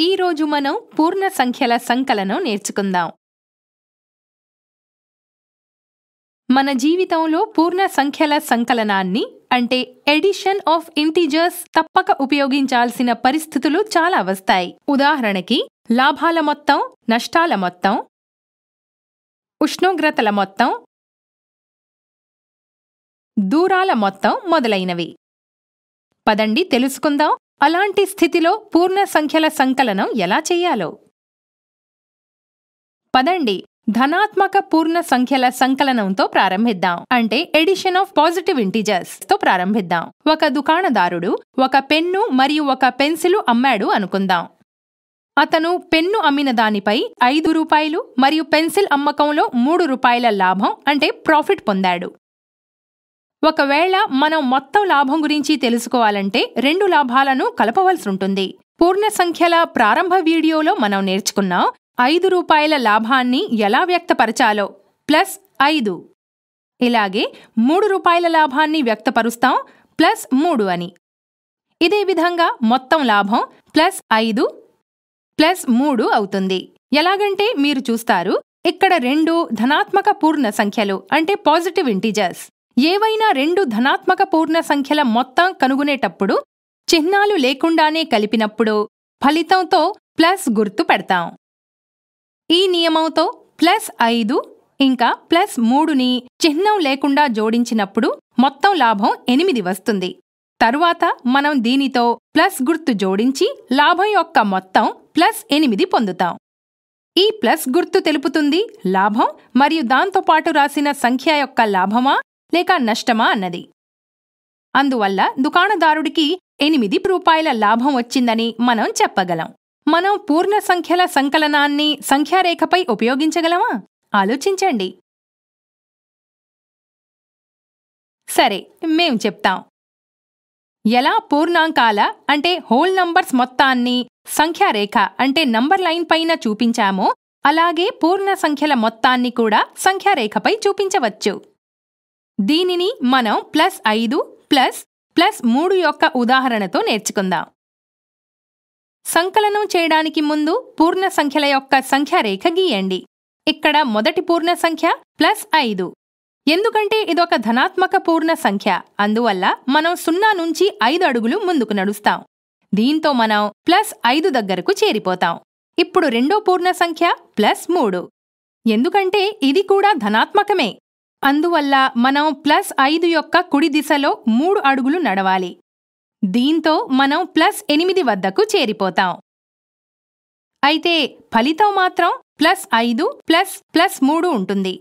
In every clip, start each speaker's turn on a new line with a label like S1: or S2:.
S1: ఈ రోజు మనం పూర్ణ సంఖ్యల సంకలనం నేర్చుకుందాం మన జీవితంలో పూర్ణ సంఖ్యల సంకలనాన్ని అంటే ఎడిషన్ ఆఫ్ ఇంటీజర్స్ తప్పక ఉపయోగించాల్సిన పరిస్థితులు చాలా వస్తాయి ఉదాహరణకి లాభాల మొత్తం నష్టాల మొత్తం ఉష్ణోగ్రతల మొత్తం దూరాల మొత్తం మొదలైనవి పదండి తెలుసుకుందాం అలాంటి స్థితిలో పూర్ణ సంఖ్యల సంకలనం ఎలా చెయ్యాలో పదండి ధనాత్మక పూర్ణ సంఖ్యల సంకలనంతో ప్రారంభిద్దాం అంటే ఎడిషన్ ఆఫ్ పాజిటివ్ ఇంటీజర్స్ తో ప్రారంభిద్దాం ఒక దుకాణదారుడు ఒక పెన్ను మరియు ఒక పెన్సిలు అమ్మాడు అనుకుందాం అతను పెన్ను అమ్మిన దానిపై ఐదు రూపాయలు మరియు పెన్సిల్ అమ్మకంలో మూడు రూపాయల లాభం అంటే ప్రాఫిట్ పొందాడు ఒకవేళ మనం మొత్తం లాభం గురించి తెలుసుకోవాలంటే రెండు లాభాలను కలపవలసి ఉంటుంది పూర్ణ సంఖ్యల ప్రారంభ వీడియోలో మనం నేర్చుకున్నాం ఐదు రూపాయల లాభాన్ని ఎలా వ్యక్తపరచాలో ప్లస్ ఐదు ఇలాగే మూడు రూపాయల లాభాన్ని వ్యక్తపరుస్తాం ప్లస్ మూడు అని ఇదే విధంగా మొత్తం లాభం ప్లస్ ఐదు ప్లస్ మూడు అవుతుంది ఎలాగంటే మీరు చూస్తారు ఇక్కడ రెండు ధనాత్మక పూర్ణ సంఖ్యలు అంటే పాజిటివ్ ఇంటీజర్స్ ఏవైనా రెండు ధనాత్మక పూర్ణ సంఖ్యల మొత్తం కనుగొనేటప్పుడు చిహ్నాలు లేకుండానే కలిపినప్పుడు ఫలితంతో ప్లస్ గుర్తు పెడతాం ఈ నియమంతో ప్లస్ ఐదు ఇంకా ప్లస్ మూడుని చిహ్నం లేకుండా జోడించినప్పుడు మొత్తం లాభం ఎనిమిది వస్తుంది తరువాత మనం దీనితో ప్లస్ గుర్తు జోడించి లాభం యొక్క మొత్తం ప్లస్ ఎనిమిది పొందుతాం ఈ ప్లస్ గుర్తు తెలుపుతుంది లాభం మరియు దాంతోపాటు రాసిన సంఖ్య యొక్క లాభమా లేక నష్టమా అన్నది అందువల్ల దుకాణదారుడికి ఎనిమిది రూపాయల లాభం వచ్చిందని మనం చెప్పగలం మనం పూర్ణ సంఖ్యల సంకలనాన్ని సంఖ్యారేఖపై ఉపయోగించగలమా ఆలోచించండి సరే మేం చెప్తాం ఎలా పూర్ణాంకాల అంటే హోల్ నంబర్స్ మొత్తాన్ని సంఖ్యారేఖ అంటే నంబర్ లైన్ పైన చూపించామో అలాగే పూర్ణ సంఖ్యల మొత్తాన్ని కూడా సంఖ్యారేఖపై చూపించవచ్చు దీనిని మనం ప్లస్ ఐదు ప్లస్ ప్లస్ మూడు యొక్క ఉదాహరణతో నేర్చుకుందాం సంకలనం చేయడానికి ముందు పూర్ణ సంఖ్యల యొక్క సంఖ్యారేఖ గీయండి ఇక్కడ మొదటి పూర్ణ సంఖ్య ప్లస్ ఐదు ఎందుకంటే ఇదొక ధనాత్మక పూర్ణ సంఖ్య అందువల్ల మనం సున్నా నుంచి ఐదు అడుగులు ముందుకు నడుస్తాం దీంతో మనం ప్లస్ ఐదు దగ్గరకు చేరిపోతాం ఇప్పుడు రెండో పూర్ణ సంఖ్య ప్లస్ మూడు ఎందుకంటే ఇది కూడా ధనాత్మకమే అందువల్ల మనం ప్లస్ ఐదు యొక్క కుడి దిశలో మూడు అడుగులు నడవాలి దీంతో మనం ప్లస్ ఎనిమిది వద్దకు చేరిపోతాం అయితే ఫలితం మాత్రం ప్లస్ ఐదు ప్లస్ ప్లస్ మూడు ఉంటుంది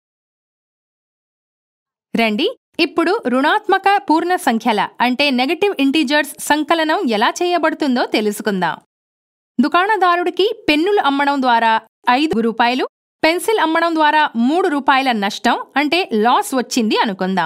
S1: రండి ఇప్పుడు రుణాత్మక పూర్ణ సంఖ్యల అంటే నెగటివ్ ఇంటీజర్స్ సంకలనం ఎలా చేయబడుతుందో తెలుసుకుందాం దుకాణదారుడికి పెన్నులు అమ్మడం ద్వారా ఐదు రూపాయలు పెన్సిల్ అమ్మడం ద్వారా మూడు రూపాయల నష్టం అంటే లాస్ వచ్చింది అనుకుందాం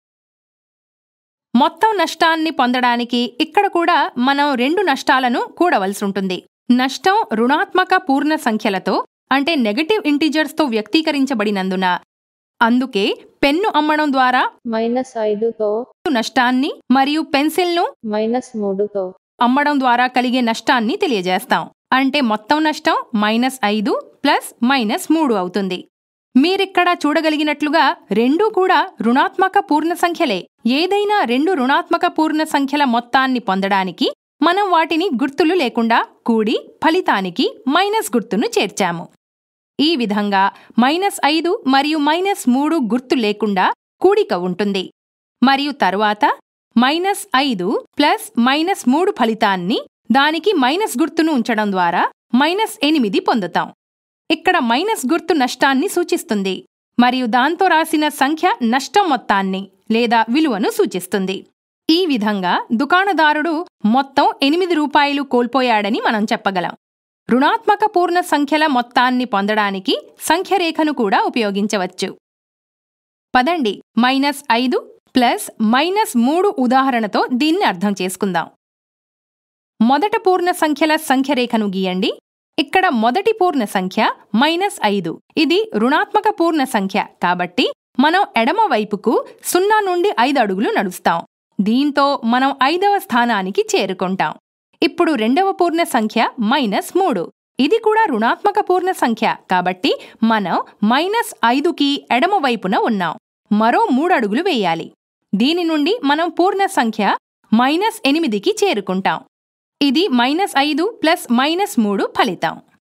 S1: మొత్తం నష్టాన్ని పొందడానికి ఇక్కడ కూడా మనం రెండు నష్టాలను కూడవలసి ఉంటుంది నష్టం రుణాత్మక పూర్ణ సంఖ్యలతో అంటే నెగటివ్ ఇంటీజర్స్తో వ్యక్తీకరించబడినందున అందుకే పెన్ను అమ్మడం ద్వారా
S2: మైనస్ ఐదుతో
S1: నష్టాన్ని మరియు పెన్సిల్ను
S2: మైనస్ మూడుతో
S1: అమ్మడం ద్వారా కలిగే నష్టాన్ని తెలియజేస్తాం అంటే మొత్తం నష్టం మైనస్ ఐదు ప్లస్ మైనస్ మూడు అవుతుంది మీరిక్కడ చూడగలిగినట్లుగా రెండూ కూడా రుణాత్మక పూర్ణ సంఖ్యలే ఏదైనా రెండు రుణాత్మక పూర్ణ సంఖ్యల మొత్తాన్ని పొందడానికి మనం వాటిని గుర్తులు లేకుండా కూడి ఫలితానికి మైనస్ గుర్తును చేర్చాము ఈ విధంగా మైనస్ ఐదు మరియు మైనస్ మూడు గుర్తు లేకుండా కూడిక ఉంటుంది మరియు తరువాత మైనస్ ఐదు ప్లస్ మైనస్ మూడు ఫలితాన్ని దానికి మైనస్ గుర్తును ఉంచడం ద్వారా మైనస్ ఎనిమిది పొందుతాం ఇక్కడ మైనస్ గుర్తు నష్టాన్ని సూచిస్తుంది మరియు దాంతో రాసిన సంఖ్య నష్టం మొత్తాన్ని లేదా విలువను సూచిస్తుంది ఈ విధంగా దుకాణదారుడు మొత్తం ఎనిమిది రూపాయలు కోల్పోయాడని మనం చెప్పగలం రుణాత్మక పూర్ణ సంఖ్యల మొత్తాన్ని పొందడానికి సంఖ్యరేఖను కూడా ఉపయోగించవచ్చు పదండి మైనస్ ఐదు ప్లస్ మైనస్ మూడు ఉదాహరణతో దీన్ని అర్థం చేసుకుందాం మొదట పూర్ణ సంఖ్యల సంఖ్యరేఖను గీయండి ఇక్కడ మొదటి పూర్ణ సంఖ్య మైనస్ ఐదు ఇది రుణాత్మక పూర్ణ సంఖ్య కాబట్టి మనం ఎడమ వైపుకు సున్నా నుండి ఐదు అడుగులు నడుస్తాం దీంతో మనం ఐదవ స్థానానికి చేరుకుంటాం ఇప్పుడు రెండవ పూర్ణ సంఖ్య మైనస్ మూడు ఇది కూడా రుణాత్మక పూర్ణ సంఖ్య కాబట్టి మనం మైనస్ ఐదుకి ఎడమ వైపున ఉన్నాం మరో మూడు అడుగులు వేయాలి దీని నుండి మనం పూర్ణ సంఖ్య మైనస్ ఎనిమిదికి చేరుకుంటాం ఇది మైనస్ ఐదు ప్లస్ మైనస్ మూడు ఫలితం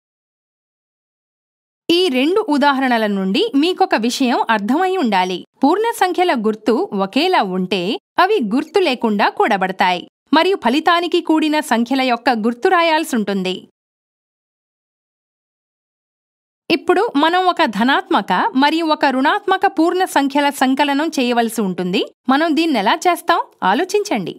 S1: ఈ రెండు ఉదాహరణల నుండి మీకొక విషయం అర్థమై ఉండాలి పూర్ణ సంఖ్యల గుర్తు ఒకేలా ఉంటే అవి గుర్తు లేకుండా కూడబడతాయి మరియు ఫలితానికి కూడిన సంఖ్యల యొక్క గుర్తు రాయాల్సుంటుంది ఇప్పుడు మనం ఒక ధనాత్మక మరియు ఒక రుణాత్మక పూర్ణ సంఖ్యల సంకలనం చేయవలసి ఉంటుంది మనం దీన్నెలా చేస్తాం ఆలోచించండి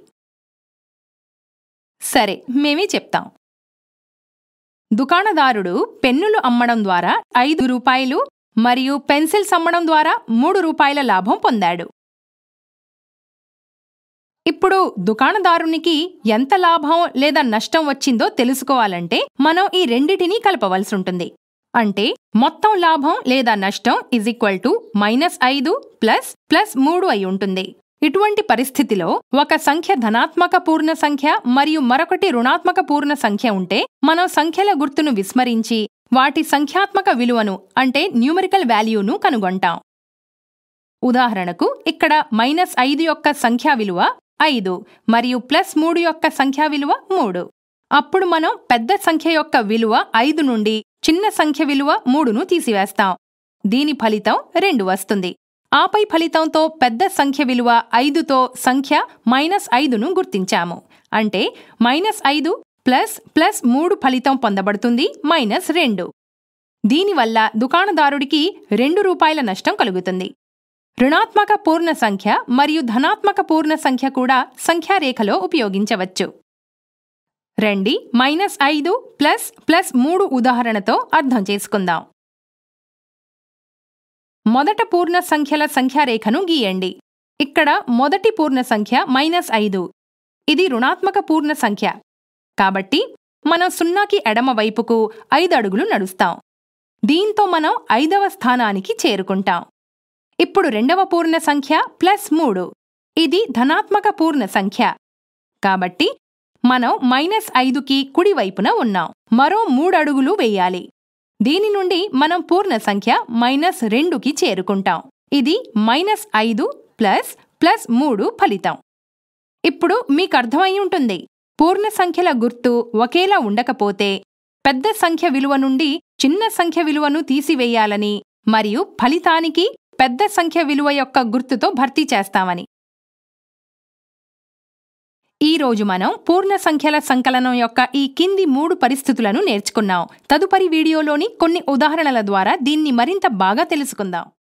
S1: సరే మేమే చెప్తాం దుకాణదారుడు పెన్నులు అమ్మడం ద్వారా ఐదు రూపాయలు మరియు పెన్సిల్స్ అమ్మడం ద్వారా మూడు రూపాయల లాభం పొందాడు ఇప్పుడు దుకాణదారునికి ఎంత లాభం లేదా నష్టం వచ్చిందో తెలుసుకోవాలంటే మనం ఈ రెండిటినీ కలపవలసి ఉంటుంది అంటే మొత్తం లాభం లేదా నష్టం ఇజ్ ఈక్వల్ టు మైనస్ ఐదు ప్లస్ ప్లస్ మూడు అయి ఉంటుంది ఇటువంటి పరిస్థితిలో ఒక సంఖ్య ధనాత్మక పూర్ణ సంఖ్య మరియు మరొకటి రుణాత్మక పూర్ణ సంఖ్య ఉంటే మనం సంఖ్యల గుర్తును విస్మరించి వాటి సంఖ్యాత్మక విలువను అంటే న్యూమరికల్ వాల్యూను కనుగొంటాం ఉదాహరణకు ఇక్కడ మైనస్ ఐదు యొక్క సంఖ్యా విలువ ఐదు మరియు ప్లస్ మూడు యొక్క సంఖ్యా విలువ మూడు అప్పుడు మనం పెద్ద సంఖ్య యొక్క విలువ ఐదు నుండి చిన్న సంఖ్య విలువ మూడును తీసివేస్తాం దీని ఫలితం రెండు వస్తుంది ఆపై ఫలితంతో పెద్ద సంఖ్య విలువ ఐదుతో సంఖ్య మైనస్ ఐదును గుర్తించాము అంటే మైనస్ ఐదు ప్లస్ ప్లస్ మూడు ఫలితం పొందబడుతుంది మైనస్ రెండు దీనివల్ల దుకాణదారుడికి రెండు రూపాయల నష్టం కలుగుతుంది రుణాత్మక పూర్ణ సంఖ్య మరియు ధనాత్మక పూర్ణ సంఖ్య కూడా సంఖ్యారేఖలో ఉపయోగించవచ్చు రండి మైనస్ ఐదు ప్లస్ ప్లస్ మూడు ఉదాహరణతో అర్థం చేసుకుందాం మొదట పూర్ణ సంఖ్యల సంఖ్యారేఖను గీయండి ఇక్కడ మొదటి పూర్ణ సంఖ్య మైనస్ ఐదు ఇది రుణాత్మక పూర్ణ సంఖ్య కాబట్టి మనం సున్నాకి ఎడమ వైపుకు ఐదు అడుగులు నడుస్తాం దీంతో మనం ఐదవ స్థానానికి చేరుకుంటాం ఇప్పుడు రెండవ పూర్ణ సంఖ్య ప్లస్ మూడు ఇది ధనాత్మక పూర్ణ సంఖ్య కాబట్టి మనం మైనస్ ఐదుకి కుడివైపున ఉన్నాం మరో మూడు అడుగులు వేయాలి దీని నుండి మనం పూర్ణ సంఖ్య మైనస్ రెండుకి చేరుకుంటాం ఇది మైనస్ ఐదు ప్లస్ ప్లస్ మూడు ఫలితం ఇప్పుడు మీకు అర్థమై ఉంటుంది పూర్ణ సంఖ్యల గుర్తు ఒకేలా ఉండకపోతే పెద్ద సంఖ్య విలువ నుండి చిన్న సంఖ్య విలువను తీసివేయాలని మరియు ఫలితానికి పెద్ద సంఖ్య విలువ యొక్క గుర్తుతో భర్తీ చేస్తామని ఈ రోజు మనం పూర్ణ సంఖ్యల సంకలనం యొక్క ఈ కింది మూడు పరిస్థితులను నేర్చుకున్నాం తదుపరి వీడియోలోని కొన్ని ఉదాహరణల ద్వారా దీన్ని మరింత బాగా తెలుసుకుందాం